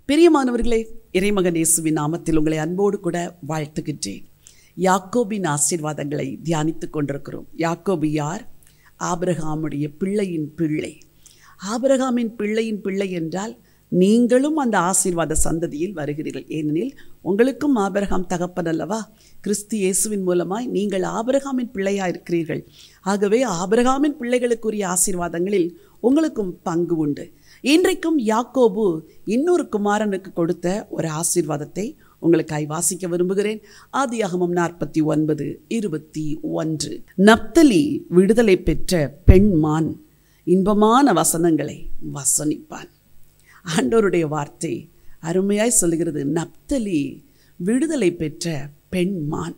பிரியமானவர்களே இறைமகன் இயேசுவின் நாமத்தில் உங்களை அன்போடு கூட வாழ்த்துகின்றேன் யாக்கோபின் ஆசீர்வாதங்களை தியானித்துக் கொண்டிருக்கிறோம் யாக்கோபு யார் ஆபிரகாமுடைய பிள்ளையின் பிள்ளை ஆபிரகாமின் பிள்ளையின் பிள்ளை என்றால் நீங்களும் அந்த ஆசீர்வாத சந்ததியில் வருகிறீர்கள் ஏனெனில் உங்களுக்கும் ஆபிரகாம் தகப்பன் அல்லவா கிறிஸ்து இயேசுவின் மூலமாய் நீங்கள் ஆபிரகாமின் பிள்ளையாக இருக்கிறீர்கள் ஆகவே ஆபிரகாமின் பிள்ளைகளுக்குரிய ஆசீர்வாதங்களில் உங்களுக்கும் பங்கு உண்டு இன்றைக்கும் யாக்கோபு இன்னொரு குமாரனுக்கு கொடுத்த ஒரு ஆசீர்வாதத்தை உங்களுக்காய் வாசிக்க விரும்புகிறேன் ஆதியாகமம் நாற்பத்தி ஒன்பது இருபத்தி ஒன்று நப்தலி விடுதலை பெற்ற பெண்மான் இன்பமான வசனங்களை வசனிப்பான் ஆண்டவருடைய வார்த்தை அருமையாய் சொல்லுகிறது நப்தலி விடுதலை பெற்ற பெண்மான்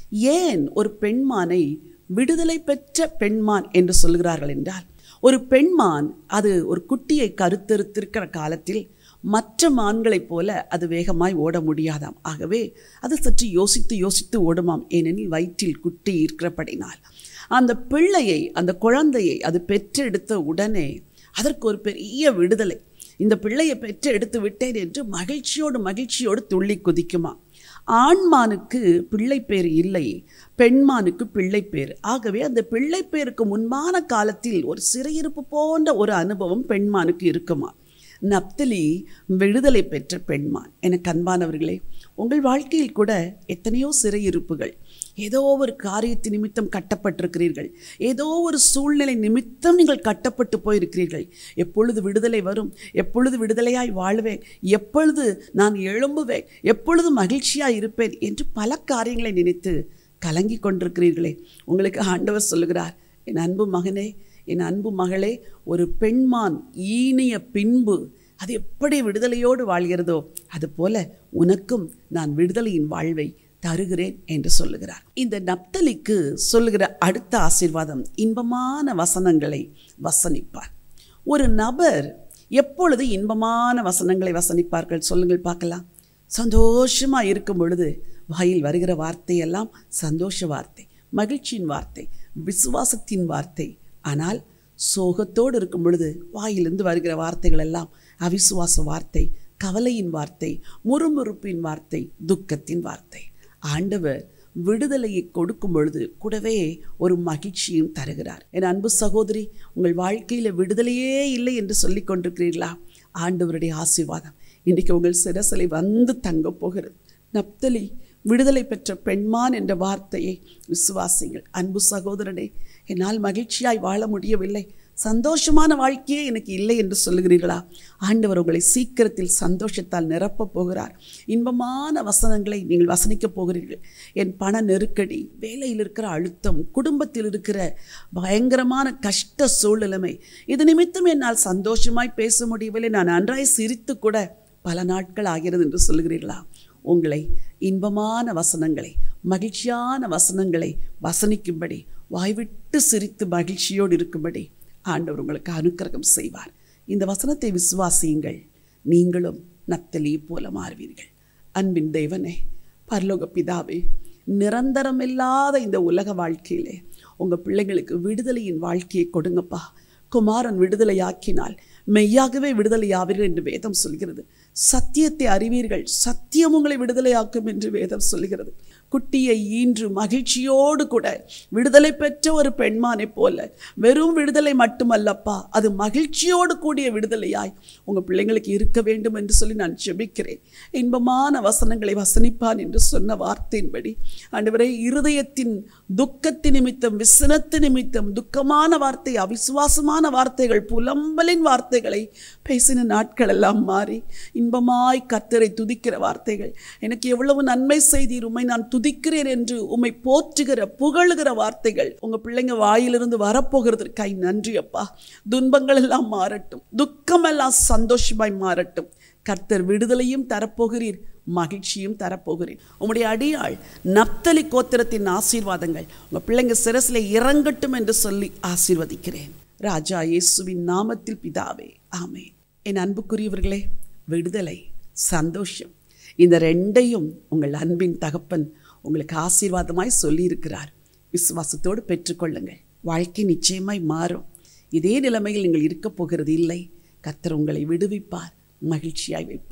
ஏன் ஒரு பெண்மானை விடுதலை பெற்ற பெண்மான் என்று சொல்கிறார்கள் என்றால் ஒரு பெண்மான் அது ஒரு குட்டியை கருத்தெடுத்திருக்கிற காலத்தில் மற்ற மான்களைப் போல அது வேகமாய் ஓட முடியாதாம் ஆகவே அது சற்று யோசித்து யோசித்து ஓடுமாம் ஏனெனில் வயிற்றில் குட்டி இருக்கிறபடினால் அந்த பிள்ளையை அந்த குழந்தையை அது பெற்றெடுத்த உடனே அதற்கு ஒரு பெரிய விடுதலை இந்த பிள்ளையை பெற்று எடுத்து விட்டேன் என்று மகிழ்ச்சியோடு மகிழ்ச்சியோடு துள்ளி குதிக்குமா ஆண்மானுக்கு பிள்ளை பேர் இல்லை பெண்மானுக்கு பிள்ளை பேர் ஆகவே அந்த பிள்ளை பேருக்கு முன்பான காலத்தில் ஒரு சிறையிருப்பு போன்ற ஒரு அனுபவம் பெண்மானுக்கு இருக்குமா நப்தலி விடுதலை பெற்ற பெண்மான் எனக்கு அன்பானவர்களே உங்கள் வாழ்க்கையில் கூட எத்தனையோ சிறையிருப்புகள் ஏதோ ஒரு காரியத்து நிமித்தம் கட்டப்பட்டிருக்கிறீர்கள் ஏதோ ஒரு சூழ்நிலை நிமித்தம் நீங்கள் கட்டப்பட்டு போயிருக்கிறீர்கள் எப்பொழுது விடுதலை வரும் எப்பொழுது விடுதலையாய் வாழ்வேன் எப்பொழுது நான் எழும்புவேன் எப்பொழுது மகிழ்ச்சியாய் இருப்பேன் என்று பல காரியங்களை நினைத்து கலங்கி கொண்டிருக்கிறீர்களே உங்களுக்கு ஆண்டவர் சொல்லுகிறார் என் அன்பு மகனே என் அன்பு மகளே ஒரு பெண்மான் ஈனிய பின்பு அது எப்படி விடுதலையோடு வாழ்கிறதோ அதுபோல உனக்கும் நான் விடுதலையின் வாழ்வை தருகிறேன் என்று சொல்லுகிறார் இந்த நப்தலிக்கு சொல்லுகிற அடுத்த ஆசீர்வாதம் இன்பமான வசனங்களை வசனிப்பார் ஒரு நபர் எப்பொழுது இன்பமான வசனங்களை வசனிப்பார்கள் சொல்லுங்கள் பார்க்கலாம் சந்தோஷமாக இருக்கும் பொழுது வாயில் வருகிற வார்த்தையெல்லாம் சந்தோஷ வார்த்தை மகிழ்ச்சியின் வார்த்தை விசுவாசத்தின் வார்த்தை ஆனால் சோகத்தோடு இருக்கும் பொழுது வாயிலிருந்து வருகிற வார்த்தைகள் எல்லாம் அவிசுவாச வார்த்தை கவலையின் வார்த்தை முறுமுறுப்பின் வார்த்தை துக்கத்தின் வார்த்தை ஆண்டவர் விடுதலையை கொடுக்கும் பொழுது கூடவே ஒரு மகிழ்ச்சியும் தருகிறார் என் அன்பு சகோதரி உங்கள் வாழ்க்கையில் விடுதலையே இல்லை என்று சொல்லி கொண்டிருக்கிறீர்களா ஆண்டவருடைய ஆசீர்வாதம் இன்றைக்கு உங்கள் சிரசலை வந்து தங்க போகிறது நப்தலி விடுதலை பெற்ற பெண்மான் என்ற வார்த்தையை விசுவாசிங்கள் அன்பு சகோதரனே என்னால் மகிழ்ச்சியாய் வாழ முடியவில்லை சந்தோஷமான வாழ்க்கையே எனக்கு இல்லை என்று சொல்லுகிறீர்களா ஆண்டவர் உங்களை சீக்கிரத்தில் சந்தோஷத்தால் நிரப்பப் போகிறார் இன்பமான வசனங்களை நீங்கள் வசனிக்கப் போகிறீர்கள் என் பண நெருக்கடி வேலையில் இருக்கிற அழுத்தம் குடும்பத்தில் இருக்கிற பயங்கரமான கஷ்ட சூழ்நிலைமை இது நிமித்தம் என்னால் சந்தோஷமாய் பேச முடியவில்லை நான் நன்றாய் சிரித்து கூட பல நாட்கள் ஆகிறது என்று சொல்லுகிறீர்களா உங்களை இன்பமான வசனங்களை மகிழ்ச்சியான வசனங்களை வசனிக்கும்படி வாய்விட்டு சிரித்து மகிழ்ச்சியோடு இருக்கும்படி ஆண்டவர் உங்களுக்கு அனுக்கிரகம் செய்வார் இந்த வசனத்தை விசுவாசியுங்கள் நீங்களும் நத்தலி போல மாறுவீர்கள் அன்பின் தெய்வனே பரலோக பிதாவே நிரந்தரம் இல்லாத இந்த உலக வாழ்க்கையிலே உங்கள் பிள்ளைங்களுக்கு விடுதலையின் வாழ்க்கையை கொடுங்கப்பா குமாரன் விடுதலையாக்கினால் மெய்யாகவே விடுதலையாவீர்கள் என்று வேதம் சொல்கிறது சத்தியத்தை அறிவீர்கள் சத்தியம் உங்களை விடுதலையாக்கும் என்று வேதம் சொல்கிறது குட்டியை ஈன்று மகிழ்ச்சியோடு கூட விடுதலை பெற்ற ஒரு பெண்மானைப் போல வெறும் விடுதலை மட்டுமல்லப்பா அது மகிழ்ச்சியோடு கூடிய விடுதலையாய் உங்கள் பிள்ளைங்களுக்கு இருக்க வேண்டும் என்று சொல்லி நான் ஜெபிக்கிறேன் இன்பமான வசனங்களை வசனிப்பான் என்று சொன்ன வார்த்தையின்படி ஆண்டவரே இருதயத்தின் துக்கத்தின் நிமித்தம் விசனத்து நிமித்தம் துக்கமான வார்த்தை அவிசுவாசமான வார்த்தைகள் புலம்பலின் வார்த்தைகளை பேசின நாட்கள் எல்லாம் மாறி இன்பமாய் கர்த்தரை துதிக்கிற வார்த்தைகள் எனக்கு எவ்வளவு நன்மை செய்தீர் உம்மை நான் துதிக்கிறேன் என்று உம்மை போற்றுகிற புகழுகிற வார்த்தைகள் உங்க பிள்ளைங்க வாயிலிருந்து வரப்போகிறதற்காய் நன்றி அப்பா துன்பங்கள் எல்லாம் மாறட்டும் துக்கமெல்லாம் சந்தோஷமாய் மாறட்டும் கர்த்தர் விடுதலையும் தரப்போகிறீர் மகிழ்ச்சியும் தரப்போகிறேன் உம்முடைய அடியாள் நப்தலி கோத்திரத்தின் ஆசீர்வாதங்கள் உங்கள் பிள்ளைங்க சிரசில் இறங்கட்டும் என்று சொல்லி ஆசீர்வதிக்கிறேன் ராஜா இயேசுவின் நாமத்தில் பிதாவே ஆமென் என் அன்புக்குரியவர்களே விடுதலை சந்தோஷம் இந்த ரெண்டையும் உங்கள் அன்பின் தகப்பன் உங்களுக்கு ஆசீர்வாதமாய் சொல்லியிருக்கிறார் விசுவாசத்தோடு பெற்றுக்கொள்ளுங்கள் வாழ்க்கை நிச்சயமாய் மாறும் இதே நிலைமையில் நீங்கள் இருக்கப் போகிறது இல்லை கர்த்தர் உங்களை விடுவிப்பார் மகிழ்ச்சியாய் வைப்பார்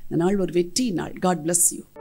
இந்த நாள் ஒரு வெற்றி நாள் காட் bless யூ